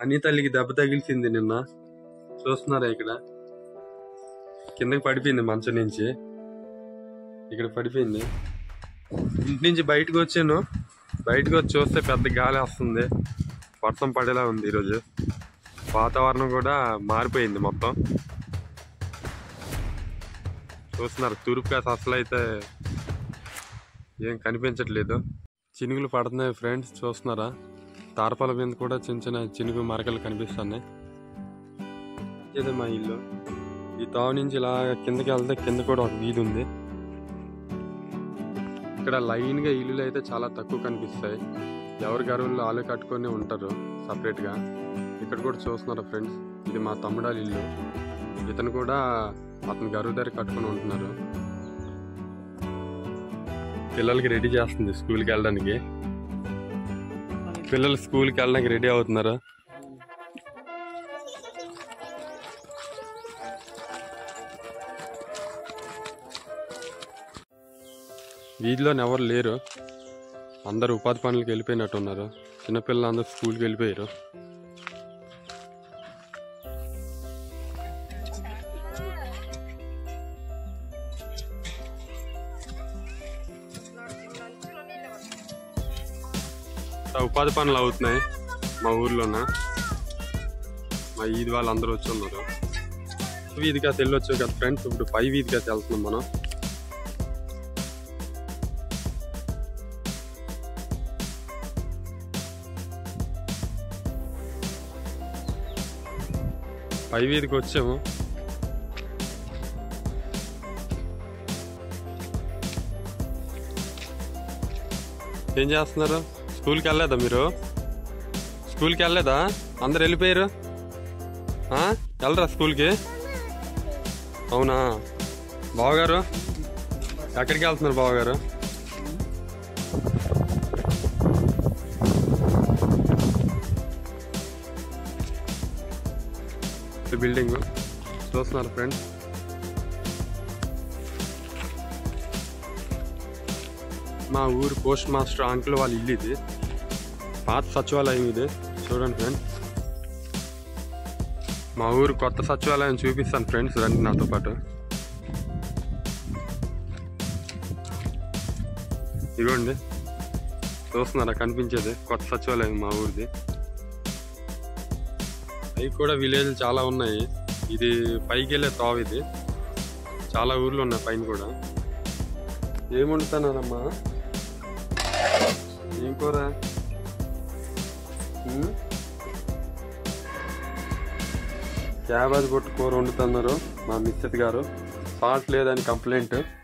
అన్ని తల్లికి దెబ్బ తగిలిసింది నిన్న చూస్తున్నారా ఇక్కడ కిందకి పడిపోయింది మంచం నుంచి ఇక్కడ పడిపోయింది ఇంటి నుంచి బయటకు వచ్చాను బయటకు వచ్చి చూస్తే పెద్ద గాలి వస్తుంది వర్షం పడేలా ఉంది ఈరోజు వాతావరణం కూడా మారిపోయింది మొత్తం చూస్తున్నారు తూర్పు కాస్త అసలు అయితే ఏం కనిపించట్లేదు చినుకులు పడుతున్నాయి ఫ్రెండ్స్ చూస్తున్నారా తారపాల మీద కూడా చిన్న చిన్న చినుకు మరకలు కనిపిస్తున్నాయి ఇదే మా ఇల్లు ఈ తావు నుంచి ఇలా కిందకి వెళ్తే కింద కూడా ఒక వీధి ఉంది ఇక్కడ లైన్ గా ఇల్లులు అయితే చాలా తక్కువ కనిపిస్తాయి ఎవరి గరువుల్లో ఆలు కట్టుకొని ఉంటారు సపరేట్ గా ఇక్కడ కూడా చూస్తున్నారు ఫ్రెండ్స్ ఇది మా తమ్ముడాలి ఇల్లు ఇతను కూడా అతని గరువు దగ్గర కట్టుకొని ఉంటున్నారు పిల్లలకి రెడీ చేస్తుంది స్కూల్కి వెళ్ళడానికి పిల్లలు స్కూల్కి వెళ్ళడానికి రెడీ అవుతున్నారు వీధిలో ఎవరు లేరు అందరు ఉపాధి పనులకు వెళ్ళిపోయినట్టు ఉన్నారు చిన్నపిల్లలు అందరూ స్కూల్కి వెళ్ళిపోయారు ఇట్లా ఉపాధి పనులు అవుతున్నాయి మా ఊర్లోన మా ఈద్ వాళ్ళు అందరూ వచ్చి ఉన్నారు వీధికి అయితే వెళ్ళొచ్చు కదా ఫ్రెండ్స్ ఇప్పుడు పై వీధికి అయితే వెళ్తున్నాం మనం పై వీధికి వచ్చాము ఏం చేస్తున్నారు స్కూల్కి వెళ్ళలేదా మీరు స్కూల్కి వెళ్ళలేదా అందరు వెళ్ళిపోయారు ఆ? వెళ్ళరా స్కూల్కి అవునా బావగారు ఎక్కడికి వెళ్తున్నారు బావగారు ఈ బిల్డింగ్ చూస్తున్నారు ఫ్రెండ్స్ మా ఊరు పోస్ట్ మాస్టర్ అంకుల్ వాళ్ళ ఇల్లు ఇది పాత సచివాలయం ఇది చూడండి ఫ్రెండ్స్ మా ఊరు కొత్త సచివాలయం చూపిస్తాను ఫ్రెండ్స్ రండి నాతో పాటు ఇదిగోండి చూస్తున్నారా కనిపించేది కొత్త సచివాలయం మా ఊరిది అవి కూడా విలేజ్ చాలా ఉన్నాయి ఇది పైకి వెళ్ళే తావు ఇది చాలా ఊర్లు ఉన్నాయి పైన కూడా ఏం వండుతానమ్మా ఏం కూర ఉమ్? క్యాబేజ్ కొట్టు కూర వండుతున్నారు మా మిస్సెస్ గారు సాల్ట్ లేదని కంప్లైంట్